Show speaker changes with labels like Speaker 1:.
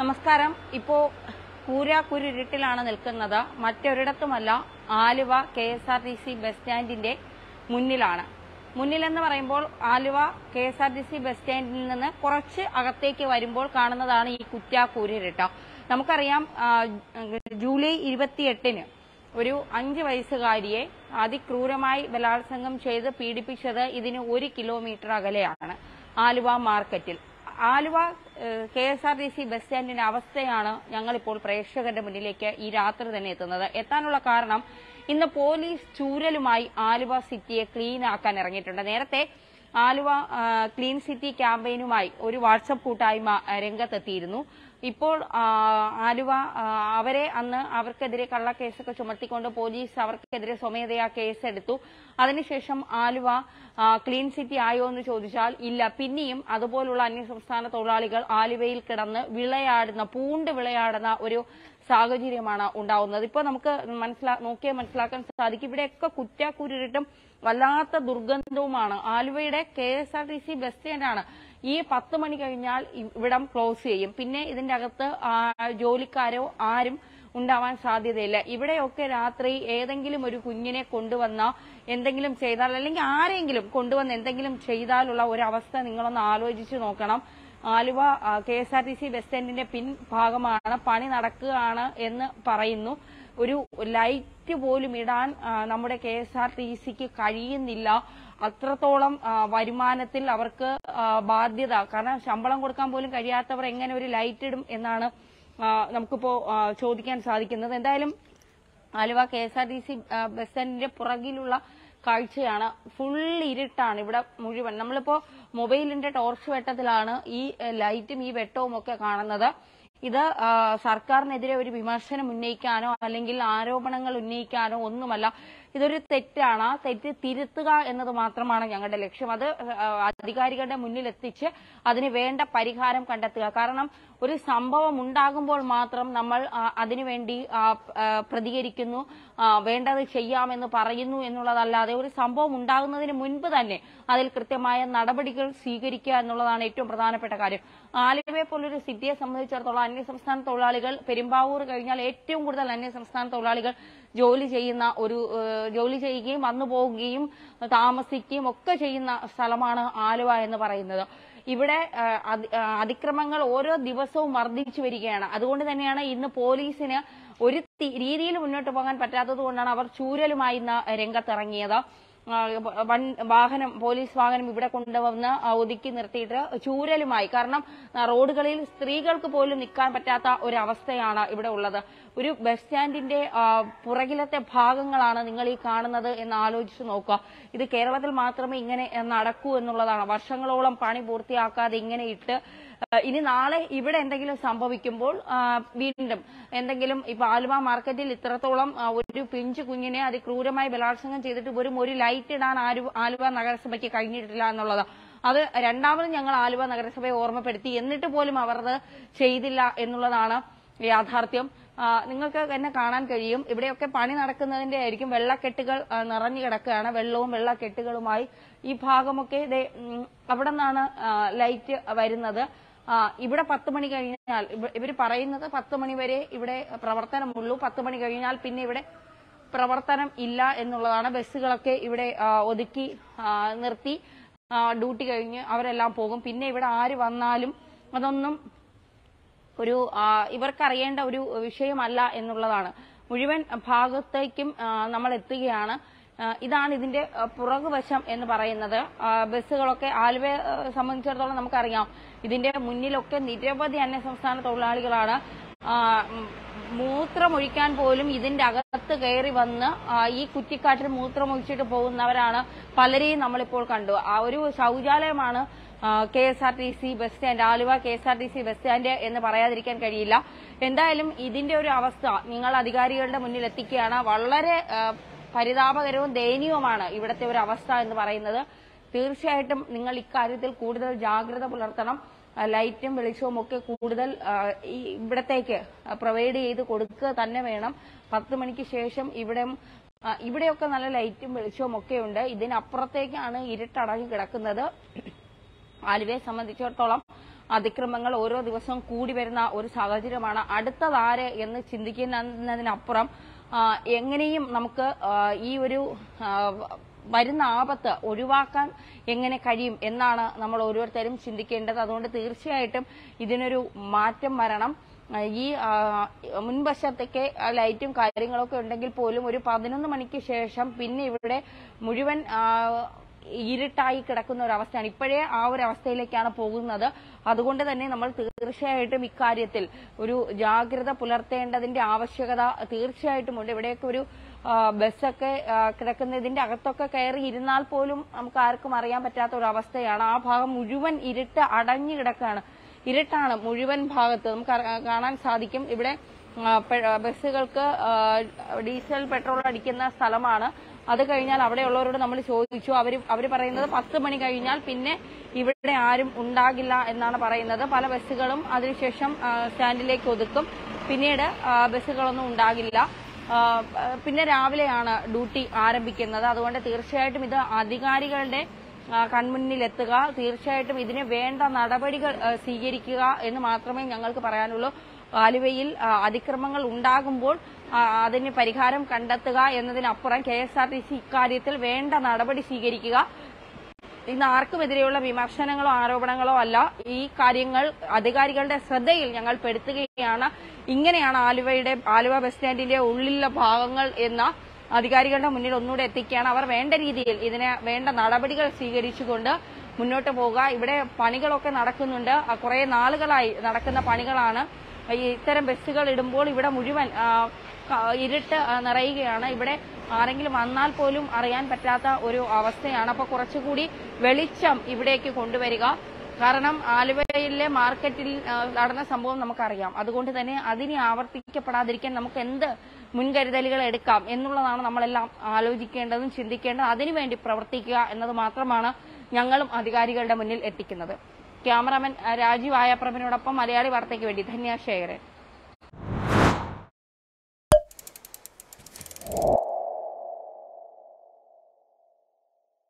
Speaker 1: നമസ്കാരം ഇപ്പോ കൂരാക്കുരുട്ടിലാണ് നിൽക്കുന്നത് മറ്റൊരിടത്തുമല്ല Aluva K S R T C bus സ്റ്റാൻഡിന്റെ മുന്നിലാണ് മുന്നിലെന്ന് പറയുമ്പോൾ Aluva K S R T C bus സ്റ്റാൻഡിൽ നിന്ന് കുറച്ച് അകത്തേക്ക് വരുമ്പോൾ കാണുന്നതാണ് ഈ കുറ്റാക്കൂരിരട്ട നമുക്കറിയാം ആ, ജൂലൈ ഇരുപത്തിയെട്ടിന് ഒരു അഞ്ച് വയസ്സുകാരിയെ അതിക്രൂരമായി ബലാത്സംഗം ചെയ്ത് പീഡിപ്പിച്ചത് ഇതിന് ഒരു കിലോമീറ്റർ അകലെയാണ് ആലുവ മാർക്കറ്റിൽ Aluva K S R T C bus സ്റ്റാൻഡിന്റെ അവസ്ഥയാണ് ഞങ്ങളിപ്പോൾ പ്രേക്ഷകരുടെ മുന്നിലേക്ക് ഈ രാത്രി തന്നെ എത്തുന്നത് എത്താനുള്ള കാരണം ഇന്ന് പോലീസ് ചൂരലുമായി ആലുവ സിറ്റിയെ ക്ലീൻ ആക്കാൻ ഇറങ്ങിയിട്ടുണ്ട് നേരത്തെ ആലുവ ആ, ക്ലീൻ സിറ്റി ക്യാമ്പയിനുമായി ഒരു വാട്സപ്പ് കൂട്ടായ്മ ആ, രംഗത്തെത്തിയിരുന്നു ഇപ്പോൾ ആ, ആലുവ ആ, അവരെ അന്ന് അവർക്കെതിരെ കള്ളക്കേസൊക്കെ ചുമത്തിക്കൊണ്ട് പോലീസ് അവർക്കെതിരെ സ്വമേധയാ കേസെടുത്തു അതിനുശേഷം ആലുവ ആ, ക്ലീൻ സിറ്റി ആയോ എന്ന് ചോദിച്ചാൽ ഇല്ല പിന്നെയും അതുപോലുള്ള അന്യസംസ്ഥാന തൊഴിലാളികൾ ആലുവയിൽ കിടന്ന് വിളയാടുന്ന പൂണ്ട് വിളയാടുന്ന ഒരു സാഹചര്യമാണ് ഉണ്ടാവുന്നത് ഇപ്പൊ നമുക്ക് മനസ്സിലാ നോക്കിയാൽ മനസ്സിലാക്കാൻ സാധിക്കും ഇവിടെയൊക്കെ കുറ്റാക്കുരുട്ടും വല്ലാത്ത ദുർഗന്ധവുമാണ് ആലുവയുടെ K S R T C bus സ്റ്റാൻഡാണ് ഈ പത്ത് മണി കഴിഞ്ഞാൽ ഇ- ഇവിടം ക്ലോസ് ചെയ്യും പിന്നെ ഇതിന്റെ അകത്ത് ആ, ജോലിക്കാരോ ആരും ഉണ്ടാവാൻ സാധ്യതയില്ല ഇവിടെയൊക്കെ രാത്രി ഏതെങ്കിലും ഒരു കുഞ്ഞിനെ കൊണ്ടുവന്ന എന്തെങ്കിലും ചെയ്താൽ അല്ലെങ്കിൽ ആരെങ്കിലും കൊണ്ടുവന്ന് എന്തെങ്കിലും ചെയ്താലുള്ള ഒരു അവസ്ഥ നിങ്ങളൊന്ന് ആലോചിച്ച് നോക്കണം Aluva K S R T C bus സ്റ്റാൻഡിന്റെ പിൻഭാഗമാണ് പണി നടക്കുകയാണ് എന്ന് പറയുന്നു ഒരു ലൈറ്റ് പോലും ഇടാൻ ആ, നമ്മുടെ കെ എസ് ആർ ടി സിക്ക് കഴിയുന്നില്ല അത്രത്തോളം ആ, വരുമാനത്തിൽ അവർക്ക് ആ, ബാധ്യത കാരണം ശമ്പളം കൊടുക്കാൻ പോലും കഴിയാത്തവർ എങ്ങനെ ഒരു ലൈറ്റ് ഇടും എന്നാണ് ആ, നമുക്കിപ്പോ ആ, ചോദിക്കാൻ സാധിക്കുന്നത് എന്തായാലും Aluva K S R T C bus സ്റ്റാൻഡിന്റെ പുറകിലുള്ള കാഴ്ചയാണ് ഫുൾ ഇരുട്ടാണ് ഇവിടെ മുഴുവൻ നമ്മളിപ്പോ മൊബൈലിന്റെ ടോർച്ച് വെട്ടത്തിലാണ് ഈ എഹ്, ലൈറ്റും ഈ വെട്ടവും ഒക്കെ കാണുന്നത് ഇത് ആ, സർക്കാരിനെതിരെ ഒരു വിമർശനം ഉന്നയിക്കാനോ അല്ലെങ്കിൽ ആരോപണങ്ങൾ ഉന്നയിക്കാനോ ഒന്നുമല്ല ഇതൊരു തെറ്റാണ് ആ തെറ്റ് തിരുത്തുക എന്നത് മാത്രമാണ് ഞങ്ങളുടെ ലക്ഷ്യം അത് ആ, അധികാരികളുടെ മുന്നിൽ എത്തിച്ച് അതിന് വേണ്ട പരിഹാരം കണ്ടെത്തുക കാരണം ഒരു സംഭവം ഉണ്ടാകുമ്പോൾ മാത്രം നമ്മൾ ആ, അതിനുവേണ്ടി ആ, ആ, പ്രതികരിക്കുന്നു ആ, വേണ്ടത് ചെയ്യാമെന്ന് പറയുന്നു എന്നുള്ളതല്ലാതെ ഒരു സംഭവം ഉണ്ടാകുന്നതിന് മുൻപ് തന്നെ അതിൽ കൃത്യമായ നടപടികൾ സ്വീകരിക്കുക എന്നുള്ളതാണ് ഏറ്റവും പ്രധാനപ്പെട്ട കാര്യം ആലുവയെ പോലൊരു സിറ്റിയെ സംബന്ധിച്ചിടത്തോളം അന്യസംസ്ഥാന തൊഴിലാളികൾ പെരുമ്പാവൂർ കഴിഞ്ഞാൽ ഏറ്റവും കൂടുതൽ അന്യസംസ്ഥാന തൊഴിലാളികൾ ജോലി ചെയ്യുന്ന ഒരു ഏഹ്, ജോലി ചെയ്യുകയും വന്നു പോവുകയും താമസിക്കുകയും ഒക്കെ ചെയ്യുന്ന സ്ഥലമാണ് ആലുവ എന്ന് പറയുന്നത് ഇവിടെ ഏഹ്, അതി- ഏഹ്, അതിക്രമങ്ങൾ ഓരോ ദിവസവും വർദ്ധിച്ചു വരികയാണ് അതുകൊണ്ട് തന്നെയാണ് ഇന്ന് പോലീസിന് ഒരു തി- രീതിയിൽ മുന്നോട്ട് പോകാൻ പറ്റാത്തത് കൊണ്ടാണ് അവർ ചൂരലുമായി ഇന്ന് രംഗത്തിറങ്ങിയത് ആ, വൺ വാഹനം പോലീസ് വാഹനം ഇവിടെ കൊണ്ടുവന്ന് ആ, ഒതുക്കി നിർത്തിയിട്ട് ചൂരലുമായി കാരണം ആ, റോഡുകളിൽ സ്ത്രീകൾക്ക് പോലും നിൽക്കാൻ പറ്റാത്ത ഒരു അവസ്ഥയാണ് ഇവിടെ ഉള്ളത് ഒരു ബസ് സ്റ്റാൻഡിന്റെ ആ, പുറകിലത്തെ ഭാഗങ്ങളാണ് നിങ്ങൾ ഈ കാണുന്നത് എന്ന് ആലോചിച്ച് നോക്കുക ഇത് കേരളത്തിൽ മാത്രമേ ഇങ്ങനെ നടക്കൂ എന്നുള്ളതാണ് വർഷങ്ങളോളം പണി പൂർത്തിയാക്കാതെ ഇങ്ങനെ ഇട്ട് ആ, ഇനി നാളെ ഇവിടെ എന്തെങ്കിലും സംഭവിക്കുമ്പോൾ ആ, വീണ്ടും എന്തെങ്കിലും ഇപ്പൊ ആലുവ മാർക്കറ്റിൽ ഇത്രത്തോളം ആ, ഒരു പിഞ്ചു കുഞ്ഞിനെ അതിക്രൂരമായി ബലാത്സംഗം ചെയ്തിട്ട് വെറും ഒരു ലൈറ്റ് ഇടാൻ ആരു- ആലുവ നഗരസഭയ്ക്ക് കഴിഞ്ഞിട്ടില്ല എന്നുള്ളത് അത് രണ്ടാമത് ഞങ്ങൾ ആലുവ നഗരസഭയെ ഓർമ്മപ്പെടുത്തി എന്നിട്ട് പോലും അവർ അത് ചെയ്തില്ല എന്നുള്ളതാണ് യാഥാർത്ഥ്യം ആ, നിങ്ങൾക്ക് തന്നെ കാണാൻ കഴിയും ഇവിടെയൊക്കെ പണി നടക്കുന്നതിന്റെ ആയിരിക്കും വെള്ളക്കെട്ടുകൾ ആ, നിറഞ്ഞു കിടക്കുകയാണ് വെള്ളവും വെള്ളക്കെട്ടുകളുമായി ഈ ഭാഗമൊക്കെ ദേ, ഉം, അവിടെ നിന്നാണ് ലൈറ്റ് വരുന്നത് ആ, ഇവിടെ പത്ത് മണി കഴിഞ്ഞാൽ ഇവർ പറയുന്നത് പത്ത് മണി വരെ ഇവിടെ പ്രവർത്തനമുള്ളൂ പത്ത് മണി കഴിഞ്ഞാൽ പിന്നെ ഇവിടെ പ്രവർത്തനം ഇല്ല എന്നുള്ളതാണ് ബസ്സുകളൊക്കെ ഇവിടെ ആ, ഒതുക്കി ആ, നിർത്തി ആ, ഡ്യൂട്ടി കഴിഞ്ഞ് അവരെല്ലാം പോകും പിന്നെ ഇവിടെ ആര് വന്നാലും അതൊന്നും ഒരു ആ, ഇവർക്കറിയേണ്ട ഒരു വിഷയമല്ല എന്നുള്ളതാണ് മുഴുവൻ ഭാഗത്തേക്കും ആ, നമ്മൾ എത്തുകയാണ് ആ, ഇതാണ് ഇതിന്റെ ആ, പുറകുവശം എന്ന് പറയുന്നത് ആ, ബസ്സുകളൊക്കെ ആലുവയെ ആ, സംബന്ധിച്ചിടത്തോളം നമുക്കറിയാം ഇതിന്റെ മുന്നിലൊക്കെ നിരവധി അന്യസംസ്ഥാന തൊഴിലാളികളാണ് ആ, ഉം, മൂത്രമൊഴിക്കാൻ പോലും ഇതിന്റെ അകത്ത് കയറി വന്ന് ആ, ഈ കുറ്റിക്കാട്ടിൽ മൂത്രമൊഴിച്ചിട്ട് പോകുന്നവരാണ് പലരെയും നമ്മളിപ്പോൾ കണ്ടു ആ ഒരു ശൗചാലയമാണ് K S R T C bus stand Aluva K S R T C bus stand എന്ന് പറയാതിരിക്കാൻ കഴിയില്ല എന്തായാലും ഇതിന്റെ ഒരു അവസ്ഥ നിങ്ങൾ അധികാരികളുടെ മുന്നിൽ എത്തിക്കുകയാണ് വളരെ ആ, പരിതാപകരവും ദയനീയവുമാണ് ഇവിടുത്തെ ഒരു അവസ്ഥ എന്ന് പറയുന്നത് തീർച്ചയായിട്ടും നിങ്ങൾ ഇക്കാര്യത്തിൽ കൂടുതൽ ജാഗ്രത പുലർത്തണം ആ, ലൈറ്റും വെളിച്ചവും ഒക്കെ കൂടുതൽ ആ, ഈ ഇവിടത്തേക്ക് പ്രൊവൈഡ് ചെയ്ത് കൊടുക്കുക തന്നെ വേണം പത്ത് മണിക്ക് ശേഷം ഇവിടെ ആ, ഇവിടെയൊക്കെ നല്ല ലൈറ്റും വെളിച്ചവും ഒക്കെ ഉണ്ട് ഇതിനപ്പുറത്തേക്കാണ് ഇരുട്ടടങ്ങി കിടക്കുന്നത് ആലുവയെ സംബന്ധിച്ചിടത്തോളം അതിക്രമങ്ങൾ ഓരോ ദിവസവും കൂടി വരുന്ന ഒരു സാഹചര്യമാണ് അടുത്തതാര് എന്ന് ചിന്തിക്കുന്നതിനപ്പുറം ആ, എങ്ങനെയും നമുക്ക് ആ, ഈ ഒരു ആ, വരുന്ന ആപത്ത് ഒഴിവാക്കാൻ എങ്ങനെ കഴിയും എന്നാണ് നമ്മൾ ഓരോരുത്തരും ചിന്തിക്കേണ്ടത് അതുകൊണ്ട് തീർച്ചയായിട്ടും ഇതിനൊരു മാറ്റം വരണം ആ, ഈ ആ, മുൻവശത്തേക്ക് ആ ലൈറ്റും കാര്യങ്ങളൊക്കെ ഉണ്ടെങ്കിൽ പോലും ഒരു പതിനൊന്ന് മണിക്ക് ശേഷം പിന്നെ ഇവിടെ മുഴുവൻ ആ, ഇരുട്ടായി കിടക്കുന്ന ഒരു അവസ്ഥയാണ് ഇപ്പോഴേ ആ ഒരു അവസ്ഥയിലേക്കാണ് പോകുന്നത് അതുകൊണ്ട് തന്നെ നമ്മൾ തീർച്ചയായിട്ടും ഇക്കാര്യത്തിൽ ഒരു ജാഗ്രത പുലർത്തേണ്ടതിന്റെ ആവശ്യകത തീർച്ചയായിട്ടും ഉണ്ട് ഇവിടെയൊക്കെ ഒരു ആ, ബസ്സൊക്കെ ആ, കിടക്കുന്ന ഇതിന്റെ അകത്തൊക്കെ കയറി ഇരുന്നാൽ പോലും നമുക്ക് ആർക്കും അറിയാൻ പറ്റാത്ത ഒരു അവസ്ഥയാണ് ആ ഭാഗം മുഴുവൻ ഇരുട്ട് അടഞ്ഞു കിടക്കുകയാണ് ഇരുട്ടാണ് മുഴുവൻ ഭാഗത്ത് നമുക്ക് അറി- കാണാൻ സാധിക്കും ഇവിടെ ആ, പെ- ആ, ബസ്സുകൾക്ക് ആ, ഡീസൽ പെട്രോൾ അടിക്കുന്ന സ്ഥലമാണ് അത് കഴിഞ്ഞാൽ അവിടെയുള്ളവരോട് നമ്മൾ ചോദിച്ചു അവർ അവർ പറയുന്നത് പത്ത് മണി കഴിഞ്ഞാൽ പിന്നെ ഇവിടെ ആരും ഉണ്ടാകില്ല എന്നാണ് പറയുന്നത് പല ബസ്സുകളും അതിനുശേഷം ആ, സ്റ്റാൻഡിലേക്ക് ഒതുക്കും പിന്നീട് ആ, ബസ്സുകളൊന്നും ഉണ്ടാകില്ല ആ, പിന്നെ രാവിലെയാണ് ഡ്യൂട്ടി ആരംഭിക്കുന്നത് അതുകൊണ്ട് തീർച്ചയായിട്ടും ഇത് അധികാരികളുടെ ആ, കൺമുന്നിലെത്തുക തീർച്ചയായിട്ടും ഇതിന് വേണ്ട നടപടികൾ ആ, സ്വീകരിക്കുക എന്ന് മാത്രമേ ഞങ്ങൾക്ക് പറയാനുള്ളൂ ആലുവയിൽ ആ, അതിക്രമങ്ങൾ ഉണ്ടാകുമ്പോൾ ആ, അതിന് പരിഹാരം കണ്ടെത്തുക എന്നതിനപ്പുറം K S R T C ഇക്കാര്യത്തിൽ വേണ്ട നടപടി സ്വീകരിക്കുക ഇന്ന് ആർക്കുമെതിരെയുള്ള വിമർശനങ്ങളോ ആരോപണങ്ങളോ അല്ല ഈ കാര്യങ്ങൾ അധികാരികളുടെ ശ്രദ്ധയിൽ ഞങ്ങൾ പെടുത്തുകയാണ് ഇങ്ങനെയാണ് ആലുവയുടെ ആലുവ ബസ് സ്റ്റാൻഡിന്റെ ഉള്ളിലെ ഭാഗങ്ങൾ എന്ന അധികാരികളുടെ മുന്നിൽ ഒന്നുകൂടെ എത്തിക്കുകയാണ് അവർ വേണ്ട രീതിയിൽ ഇതിന് വേണ്ട നടപടികൾ സ്വീകരിച്ചുകൊണ്ട് മുന്നോട്ട് പോവുക ഇവിടെ പണികളൊക്കെ നടക്കുന്നുണ്ട് ആ, കുറെ നാളുകളായി നടക്കുന്ന പണികളാണ് ഈ ഇത്തരം ബസ്സുകൾ ഇടുമ്പോൾ ഇവിടെ മുഴുവൻ ആ, ക- ഇരുട്ട് ആ, നിറയുകയാണ് ഇവിടെ ആരെങ്കിലും വന്നാൽ പോലും അറിയാൻ പറ്റാത്ത ഒരു അവസ്ഥയാണ് അപ്പൊ കുറച്ചുകൂടി വെളിച്ചം ഇവിടേക്ക് കൊണ്ടുവരിക കാരണം ആലുവയിലെ മാർക്കറ്റിൽ ആ, നടന്ന സംഭവം നമുക്കറിയാം അതുകൊണ്ട് തന്നെ അതിനെ ആവർത്തിക്കപ്പെടാതിരിക്കാൻ നമുക്ക് എന്ത് മുൻകരുതലുകൾ എടുക്കാം എന്നുള്ളതാണ് നമ്മളെല്ലാം ആലോചിക്കേണ്ടതും ചിന്തിക്കേണ്ടതും അതിനുവേണ്ടി പ്രവർത്തിക്കുക എന്നത് മാത്രമാണ് ഞങ്ങളും അധികാരികളുടെ മുന്നിൽ എത്തിക്കുന്നത് ക്യാമറാമാൻ ആ, രാജീവ് ആയപ്രഭനോടൊപ്പം മലയാളി വാർത്തയ്ക്ക് വേണ്ടി ധന്യ ശേഖരൻ